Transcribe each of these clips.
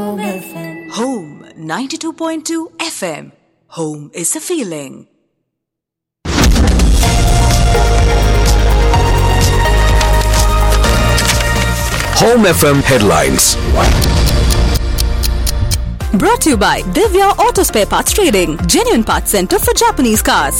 Home FM. Home 92.2 FM. Home is a feeling. Home FM headlines. Brought to you by Divya Auto Spare Parts Trading, genuine parts center for Japanese cars.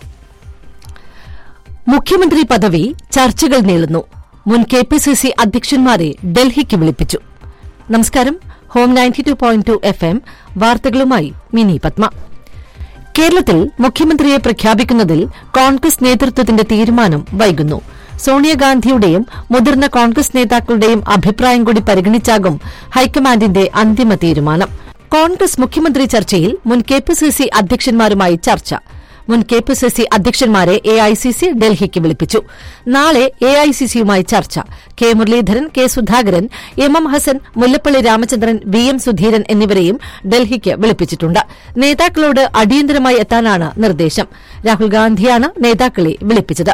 മുഖ്യമന്ത്രി പദവി ചർച്ചകൾ നീളുന്നു മുൻ K P C C അധ്യക്ഷന്മാരെ ഡൽഹിക്ക് വിളിപ്പിച്ചു നമസ്കാരം home ninety two point two F M വാർത്തകളുമായി മിനി പത്മ കേരളത്തിൽ മുഖ്യമന്ത്രിയെ പ്രഖ്യാപിക്കുന്നതിൽ കോൺഗ്രസ് നേതൃത്വത്തിന്റെ തീരുമാനം വൈകുന്നു സോണിയാഗാന്ധിയുടെയും മുതിർന്ന കോൺഗ്രസ് നേതാക്കളുടെയും അഭിപ്രായം കൂടി പരിഗണിച്ചാകും ഹൈക്കമാൻഡിന്റെ അന്തിമ തീരുമാനം കോൺഗ്രസ് മുഖ്യമന്ത്രി ചർച്ചയിൽ മുൻ കെ പി സി സി അധ്യക്ഷന്മാരുമായി ചർച്ച മുൻ കെ പി സി സി അധ്യക്ഷന്മാരെ എ ഐ സി സി ഡൽഹിക്ക് വിളിപ്പിച്ചു നാളെ എ ഐ സി സിയുമായി ചർച്ച K Muraleedharan K Sudhakaran M M Hassan Mullappally Ramachandran V M Sudheeran എന്നിവരെയും ഡൽഹിക്ക് വിളിപ്പിച്ചിട്ടുണ്ട് നേതാക്കളോട് അടിയന്തരമായി എത്താനാണ് നിർദ്ദേശം രാഹുൽ ഗാന്ധിയാണ് നേതാക്കളെ വിളിപ്പിച്ചത്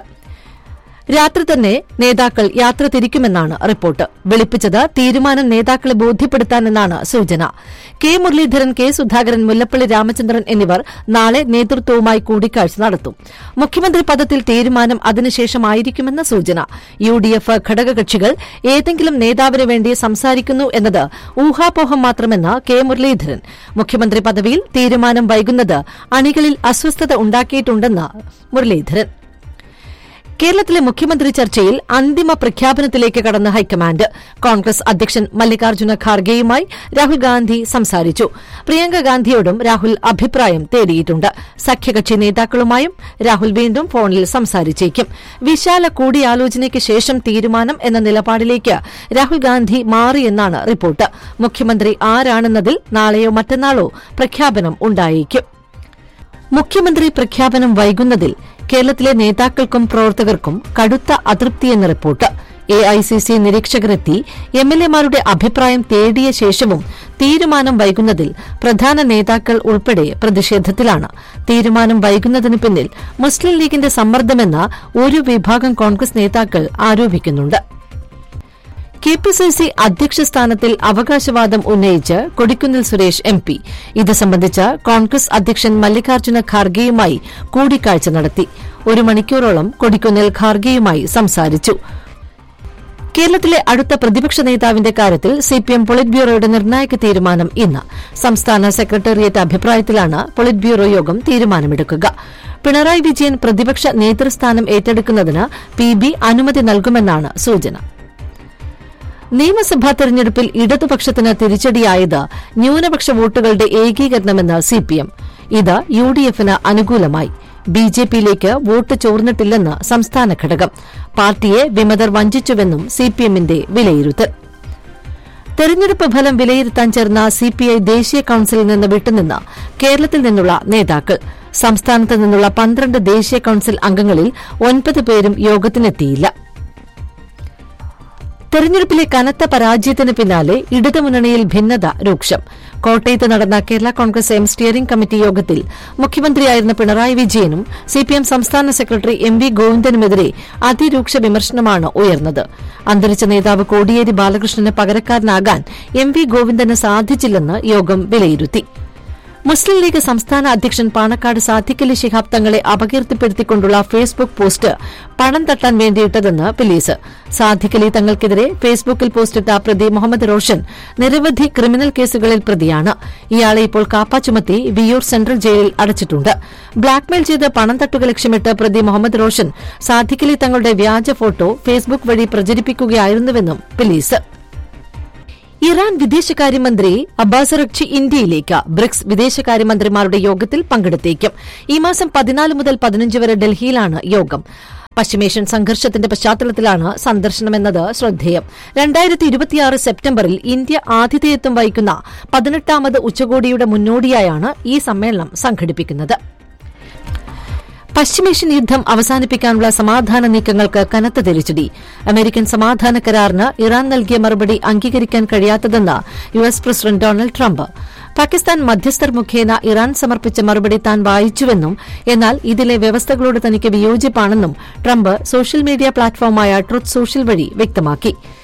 രാത്രി തന്നെ നേതാക്കൾ യാത്ര തിരിക്കുമെന്നാണ് റിപ്പോർട്ട് വിളിപ്പിച്ചത് തീരുമാനം നേതാക്കളെ ബോധ്യപ്പെടുത്താനെന്നാണ് സൂചന കെ മുരളീധരൻ കെ സുധാകരൻ മുല്ലപ്പള്ളി രാമചന്ദ്രൻ എന്നിവർ നാളെ നേതൃത്വവുമായി കൂടിക്കാഴ്ച നടത്തും മുഖ്യമന്ത്രി പദത്തിൽ തീരുമാനം അതിനുശേഷമായിരിക്കുമെന്ന സൂചന യു ഡി എഫ് ഘടകകക്ഷികൾ ഏതെങ്കിലും നേതാവിന് വേണ്ടി സംസാരിക്കുന്നു എന്നത് ഊഹാപോഹം മാത്രമെന്ന് കെ മുരളീധരൻ മുഖ്യമന്ത്രി പദവിയിൽ തീരുമാനം വൈകുന്നത് അണികളിൽ അസ്വസ്ഥത ഉണ്ടാക്കിയിട്ടുണ്ടെന്ന് മുരളീധരൻ കേരളത്തിലെ മുഖ്യമന്ത്രി ചർച്ചയിൽ അന്തിമ പ്രഖ്യാപനത്തിലേക്ക് കടന്ന ഹൈക്കമാൻഡ് കോൺഗ്രസ് അധ്യക്ഷൻ മല്ലികാർജ്ജുന ഖാർഗെയുമായി രാഹുൽ ഗാന്ധി സംസാരിച്ചു പ്രിയങ്ക ഗാന്ധിയോടും രാഹുൽ അഭിപ്രായം തേടിയിട്ടുണ്ട് സഖ്യകക്ഷി നേതാക്കളുമായും രാഹുൽ വീണ്ടും ഫോണിൽ സംസാരിച്ചേക്കും വിശാല കൂടിയാലോചനയ്ക്ക് ശേഷം തീരുമാനം എന്ന നിലപാടിലേക്ക് രാഹുൽ ഗാന്ധി മാറിയെന്നാണ് റിപ്പോർട്ട് മുഖ്യമന്ത്രി ആരാണെന്നതിൽ നാളെയോ മറ്റന്നാളോ പ്രഖ്യാപനം ഉണ്ടായേക്കും മുഖ്യമന്ത്രി പ്രഖ്യാപനം വൈകുന്നതിൽ കേരളത്തിലെ നേതാക്കൾക്കും പ്രവർത്തകർക്കും കടുത്ത അതൃപ്തിയെന്ന report A I C C നിരീക്ഷകരെത്തി എം എൽ എമാരുടെ അഭിപ്രായം തേടിയ ശേഷവും തീരുമാനം വൈകുന്നതിൽ പ്രധാന നേതാക്കൾ ഉൾപ്പെടെ പ്രതിഷേധത്തിലാണ് തീരുമാനം വൈകുന്നതിന് പിന്നിൽ മുസ്ലിം ലീഗിന്റെ സമ്മർദ്ദമെന്ന് ഒരു വിഭാഗം കോൺഗ്രസ് നേതാക്കൾ ആരോപിക്കുന്നുണ്ട് കെ പി സി സി അധ്യക്ഷ സ്ഥാനത്തിൽ അവകാശവാദം ഉന്നയിച്ച് കൊടിക്കുന്നിൽ സുരേഷ് എം പി ഇത് സംബന്ധിച്ച് കോൺഗ്രസ് അധ്യക്ഷൻ മല്ലികാർജ്ജുന ഖാർഗെയുമായി കൂടിക്കാഴ്ച നടത്തി ഒരു മണിക്കൂറോളം കൊടിക്കുന്നിൽ ഖാർഗെയുമായി സംസാരിച്ചു കേരളത്തിലെ അടുത്ത പ്രതിപക്ഷ നേതാവിന്റെ കാര്യത്തിൽ സിപിഎം പൊളിറ്റ് ബ്യൂറോയുടെ നിർണായക തീരുമാനം ഇന്ന് സംസ്ഥാന സെക്രട്ടേറിയറ്റ് അഭിപ്രായത്തിലാണ് പൊളിറ്റ് ബ്യൂറോ യോഗം തീരുമാനമെടുക്കുക പിണറായി വിജയൻ പ്രതിപക്ഷ നേതൃസ്ഥാനം ഏറ്റെടുക്കുന്നതിന് പി ബി അനുമതി നൽകുമെന്നാണ് സൂചന നിയമസഭാ തെരഞ്ഞെടുപ്പിൽ ഇടതുപക്ഷത്തിന് തിരിച്ചടിയായത് ന്യൂനപക്ഷ വോട്ടുകളുടെ ഏകീകരണമെന്ന് സിപിഎം ഇത് യു ഡി എഫിന് അനുകൂലമായി ബി ജെ പിയിലേക്ക് വോട്ട് ചോർന്നിട്ടില്ലെന്ന് സംസ്ഥാന ഘടകം പാർട്ടിയെ വിമതർ വഞ്ചിച്ചുവെന്നും സിപിഎമ്മിന്റെ വിലയിരുത്തൽ തെരഞ്ഞെടുപ്പ് ഫലം വിലയിരുത്താൻ ചേർന്ന സിപിഐ ദേശീയ കൌൺസിലിൽ നിന്ന് വിട്ടുനിന്ന് കേരളത്തിൽ നിന്നുള്ള നേതാക്കൾ സംസ്ഥാനത്ത് നിന്നുള്ള പന്ത്രണ്ട് ദേശീയ കൌൺസിൽ അംഗങ്ങളിൽ ഒൻപത് പേരും യോഗത്തിനെത്തിയില്ല തെരഞ്ഞെടുപ്പിലെ കനത്ത പരാജയത്തിന് പിന്നാലെ ഇടതുമുന്നണിയിൽ ഭിന്നത രൂക്ഷം കോട്ടയത്ത് നടന്ന Kerala Congress M steering committee യോഗത്തിൽ മുഖ്യമന്ത്രിയായിരുന്ന പിണറായി വിജയനും സിപിഎം സംസ്ഥാന സെക്രട്ടറി എം വി ഗോവിന്ദനുമെതിരെ അതിരൂക്ഷ വിമർശനമാണ് ഉയർന്നത് അന്തരിച്ച നേതാവ് കോടിയേരി ബാലകൃഷ്ണന് പകരക്കാരനാകാൻ എം വി ഗോവിന്ദന് സാധിച്ചില്ലെന്ന് യോഗം വിലയിരുത്തി മുസ്ലിം ലീഗ് സംസ്ഥാന അധ്യക്ഷൻ പാണക്കാട് സാദിഖലി ശിഹാബ് തങ്ങളെ അപകീർത്തിപ്പെടുത്തിക്കൊണ്ടുള്ള ഫേസ്ബുക്ക് പോസ്റ്റ് പണം തട്ടാൻ വേണ്ടിയിട്ടതെന്ന് പോലീസ് സാദിഖലി തങ്ങൾക്കെതിരെ ഫേസ്ബുക്കിൽ പോസ്റ്റിട്ട പ്രതി മുഹമ്മദ് റോഷൻ നിരവധി ക്രിമിനൽ കേസുകളിൽ പ്രതിയാണ് ഇയാളെ ഇപ്പോൾ കാപ്പ ചുമത്തി വിയൂർ സെൻട്രൽ ജയിലിൽ അടച്ചിട്ടുണ്ട് ബ്ലാക്ക്മെയിൽ ചെയ്ത് പണം തട്ടുക ലക്ഷ്യമിട്ട് പ്രതി മുഹമ്മദ് റോഷൻ സാദിഖലി തങ്ങളുടെ വ്യാജ ഫോട്ടോ ഫേസ്ബുക്ക് വഴി പ്രചരിപ്പിക്കുകയായിരുന്നുവെന്നും പോലീസ് ഇറാൻ വിദേശകാര്യമന്ത്രി അബ്ബാസ് റക്ചി ഇന്ത്യയിലേക്ക് ബ്രിക്സ് വിദേശകാര്യമന്ത്രിമാരുടെ യോഗത്തിൽ പങ്കെടുത്തേക്കും ഈ മാസം പതിനാല് മുതൽ പതിനഞ്ച് വരെ ഡൽഹിയിലാണ് യോഗം പശ്ചിമേഷ്യൻ സംഘർഷത്തിന്റെ പശ്ചാത്തലത്തിലാണ് സന്ദർശനമെന്നത് ശ്രദ്ധേയം രണ്ടായിരത്തി ഇരുപത്തിയാറ് സെപ്റ്റംബറിൽ ഇന്ത്യ ആതിഥേയത്വം വഹിക്കുന്ന പതിനെട്ടാമത് ഉച്ചകോടിയുടെ മുന്നോടിയായാണ് ഈ സമ്മേളനം സംഘടിപ്പിക്കുന്നത് പശ്ചിമേഷ്യൻ യുദ്ധം അവസാനിപ്പിക്കാനുള്ള സമാധാന നീക്കങ്ങൾക്ക് കനത്ത തിരിച്ചടി അമേരിക്കൻ സമാധാന കരാറിന് ഇറാൻ നൽകിയ മറുപടി അംഗീകരിക്കാൻ കഴിയാത്തതെന്ന് U S president Donald Trump Pakistan മധ്യസ്ഥർ മുഖേന ഇറാൻ സമർപ്പിച്ച മറുപടി താൻ വായിച്ചുവെന്നും എന്നാൽ ഇതിലെ വ്യവസ്ഥകളോട് തനിക്ക് വിയോജിപ്പാണെന്നും ട്രംപ് സോഷ്യൽ മീഡിയ പ്ലാറ്റ്ഫോമായ ട്രുത്ത് സോഷ്യൽ വഴി വ്യക്തമാക്കി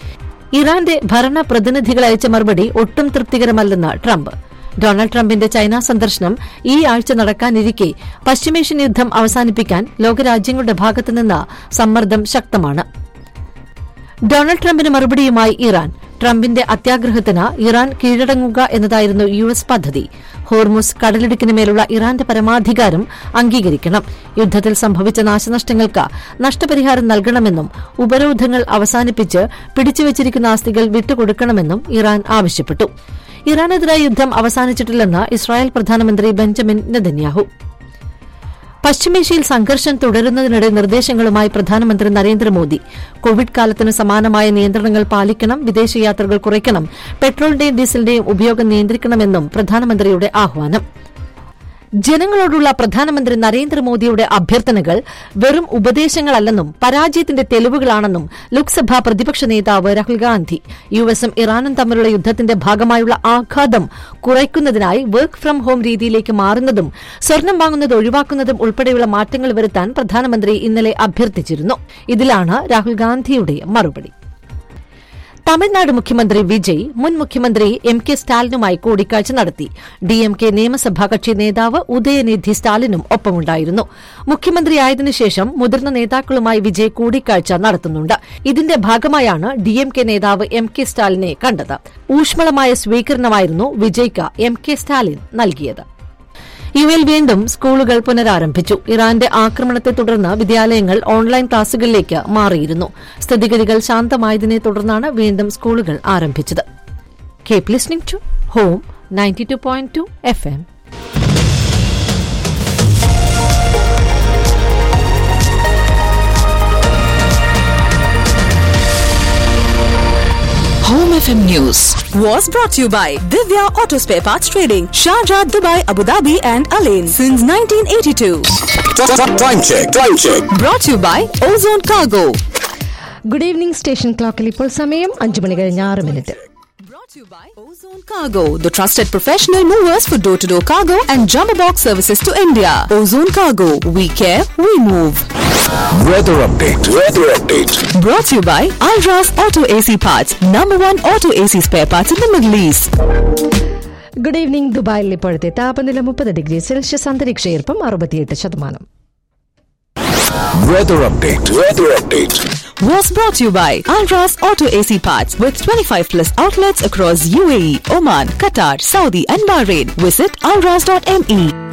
ഇറാന്റെ ഭരണ പ്രതിനിധികൾ അയച്ച മറുപടി ഒട്ടും തൃപ്തികരമല്ലെന്ന് ട്രംപ് ഡൊണാൾഡ് ട്രംപിന്റെ ചൈന സന്ദർശനം ഈ ആഴ്ച നടക്കാനിരിക്കെ പശ്ചിമേഷ്യൻ യുദ്ധം അവസാനിപ്പിക്കാൻ ലോകരാജ്യങ്ങളുടെ ഭാഗത്തുനിന്ന് സമ്മർദ്ദം ശക്തമാണ് ഡൊണാൾഡ് ട്രംപിന് മറുപടിയുമായി ഇറാൻ ട്രംപിന്റെ അത്യാഗ്രഹത്തിന് ഇറാൻ കീഴടങ്ങുക എന്നതായിരുന്നു യു എസ് പദ്ധതി ഹോർമുസ് കടലിടുക്കിന് മേലുള്ള ഇറാന്റെ പരമാധികാരം അംഗീകരിക്കണം യുദ്ധത്തിൽ സംഭവിച്ച നാശനഷ്ടങ്ങൾക്ക് നഷ്ടപരിഹാരം നൽകണമെന്നും ഉപരോധങ്ങൾ അവസാനിപ്പിച്ച് പിടിച്ചുവച്ചിരിക്കുന്ന ആസ്തികൾ വിട്ടുകൊടുക്കണമെന്നും ഇറാൻ ആവശ്യപ്പെട്ടു ഇറാനെതിരായ യുദ്ധം അവസാനിച്ചിട്ടില്ലെന്ന് ഇസ്രായേൽ പ്രധാനമന്ത്രി ബെഞ്ചമിൻ നെതന്യാഹു പശ്ചിമേഷ്യയിൽ സംഘർഷം തുടരുന്നതിനിടെ നിർദ്ദേശങ്ങളുമായി പ്രധാനമന്ത്രി നരേന്ദ്രമോദി കോവിഡ് കാലത്തിന് സമാനമായ നിയന്ത്രണങ്ങൾ പാലിക്കണം വിദേശയാത്രകൾ കുറയ്ക്കണം പെട്രോളിന്റെയും ഡീസലിന്റെയും ഉപയോഗം നിയന്ത്രിക്കണമെന്നും പ്രധാനമന്ത്രിയുടെ ആഹ്വാനം ജനങ്ങളോടുള്ള പ്രധാനമന്ത്രി നരേന്ദ്രമോദിയുടെ അഭ്യർത്ഥനകൾ വെറും ഉപദേശങ്ങളല്ലെന്നും പരാജയത്തിന്റെ തെളിവുകളാണെന്നും ലോക്സഭാ പ്രതിപക്ഷ നേതാവ് രാഹുൽ ഗാന്ധി യു എസും ഇറാനും തമ്മിലുള്ള യുദ്ധത്തിന്റെ ഭാഗമായുള്ള ആഘാതം കുറയ്ക്കുന്നതിനായി വർക്ക് ഫ്രം ഹോം രീതിയിലേക്ക് മാറുന്നതും സ്വർണം വാങ്ങുന്നത് ഒഴിവാക്കുന്നതും ഉൾപ്പെടെയുള്ള മാറ്റങ്ങൾ വരുത്താൻ പ്രധാനമന്ത്രി ഇന്നലെ അഭ്യർത്ഥിച്ചിരുന്നു ഇതിലാണ് രാഹുൽ ഗാന്ധിയുടെ മറുപടി തമിഴ്നാട് മുഖ്യമന്ത്രി വിജയ് മുൻ മുഖ്യമന്ത്രി എം കെ സ്റ്റാലിനുമായി കൂടിക്കാഴ്ച നടത്തി ഡിഎംകെ നിയമസഭാ കക്ഷി നേതാവ് ഉദയനിധി സ്റ്റാലിനും ഒപ്പമുണ്ടായിരുന്നു മുഖ്യമന്ത്രിയായതിനുശേഷം മുതിർന്ന നേതാക്കളുമായി വിജയ് കൂടിക്കാഴ്ച നടത്തുന്നുണ്ട് ഇതിന്റെ ഭാഗമായാണ് ഡിഎംകെ നേതാവ് എം കെ സ്റ്റാലിനെ കണ്ടത് ഊഷ്മളമായ സ്വീകരണമായിരുന്നു വിജയ്ക്ക് എം കെ സ്റ്റാലിൻ നൽകിയത് യുഎൽ വീണ്ടും സ്കൂളുകൾ പുനരാരംഭിച്ചു ഇറാന്റെ ആക്രമണത്തെ തുടർന്ന് വിദ്യാലയങ്ങൾ ഓൺലൈൻ ക്ലാസുകളിലേക്ക് മാറിയിരുന്നു സ്ഥിതിഗതികൾ ശാന്തമായതിനെ തുടർന്നാണ് വീണ്ടും സ്കൂളുകൾ ആരംഭിച്ചത് keep listening to home ninety two point two F M Home FM News was brought to you by Divya Auto Spare Parts Trading, Sharjah, Dubai, Abu Dhabi, and Alain since 1982. Time check. Time check. Brought to you by Ozone Cargo. Good evening station ക്ലോക്കിൽ ഇപ്പോൾ സമയം അഞ്ചു മണി കഴിഞ്ഞ് ആറ് minute Brought to you by Ozone Cargo, the trusted professional movers for door to door cargo and jumbo box services to India. Ozone Cargo, we care, we move. Weather update. Weather update. Brought to you by Alras Auto AC Parts, number one auto AC spare parts in the Middle East. Good evening ദുബായിൽ ഇപ്പോഴത്തെ താപനില മുപ്പത് degree Celsius അന്തരീക്ഷ ഈർപ്പം അറുപത്തിയെട്ട് ശതമാനം Weather update. Weather update. was brought to you by Alras Auto AC Parts with 25 plus outlets across UAE, Oman, Qatar, Saudi and Bahrain. Visit alras.me.